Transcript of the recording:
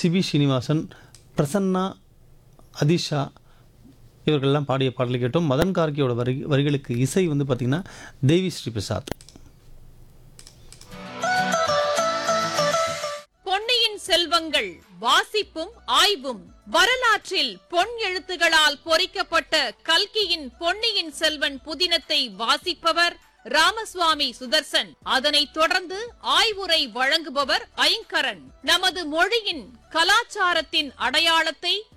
CV Srinivasan Prasanna Athisha இவர்கள்லாம் பாடிய பாடலை கேட்டோம் மதன் கார்கியோட வரி வரிகளுக்கு இசை வந்து பார்த்திங்கன்னா தேவி ஸ்ரீ பிரசாத் பொன்னியின் செல்வங்கள் வாசிப்பும் ஆய்வும் வரலாற்றில் பொன் எழுத்துகளால் பொறிக்கப்பட்ட கல்கியின் பொன்னியின் செல்வன் புதினத்தை வாசிப்பவர் ராமசுவாமி சுதர்சன் அதனைத் தொடர்ந்து ஆய்வுரை வழங்குபவர் ஐங்கரன் நமது மொழியின் கலாச்சாரத்தின் அடையாளத்தை